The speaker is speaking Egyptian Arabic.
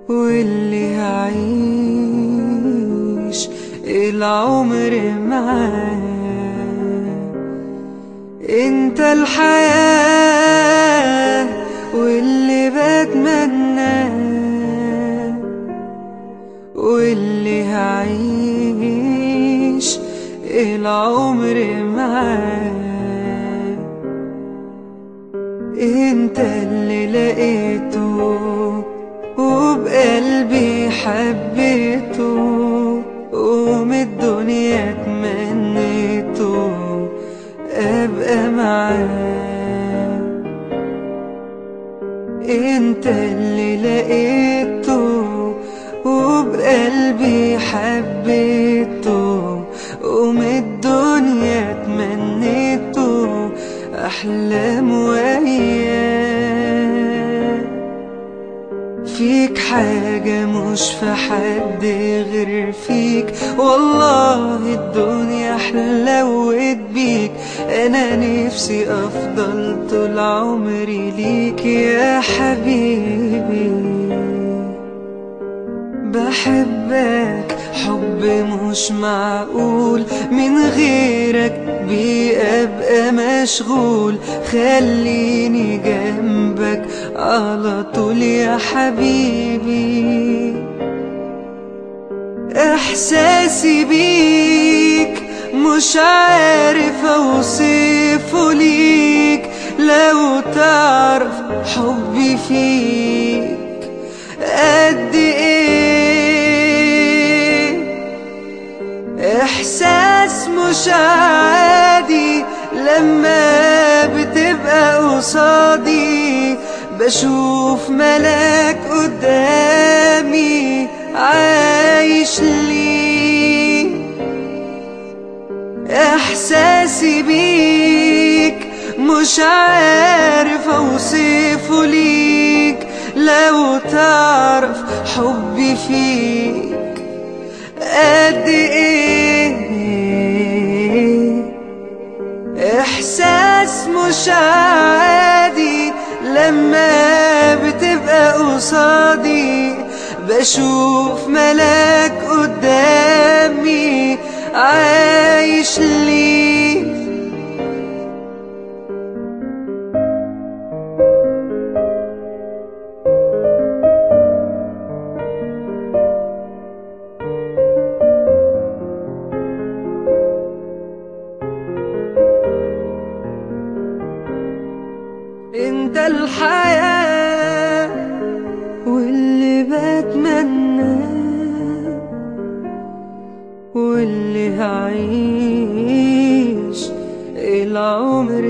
واللي هعيش العمر معاه انت الحياة واللي بتمناه واللي هعيش العمر معاه انت اللي لقيته وبقلبي حبيته ومن الدنيا تمنيته ابقى معاه انت اللي لقيته وبقلبي حبيته ومن الدنيا تمنيته احلام وياه فيك حاجة مش في حد غير فيك والله الدنيا حلوت بيك أنا نفسي أفضل طول عمري ليك يا حبيبي بحبك حب مش معقول من غيرك بيبقى مشغول خليني جنبك على طول يا حبيبي احساسي بيك مش عارف اوصفه ليك لو تعرف حبي فيك قد ايه احساس مش عادي لما بتبقى قصادي بشوف ملاك قدامي عايش لي احساسي بيك مش عارف اوصفه ليك لو تعرف حبي فيك قد ايه احساس مش عادي لما بتبقى قصادي بشوف ملاك قدامي عايش لي انت الحياة واللي بتمناه واللي هعيش العمر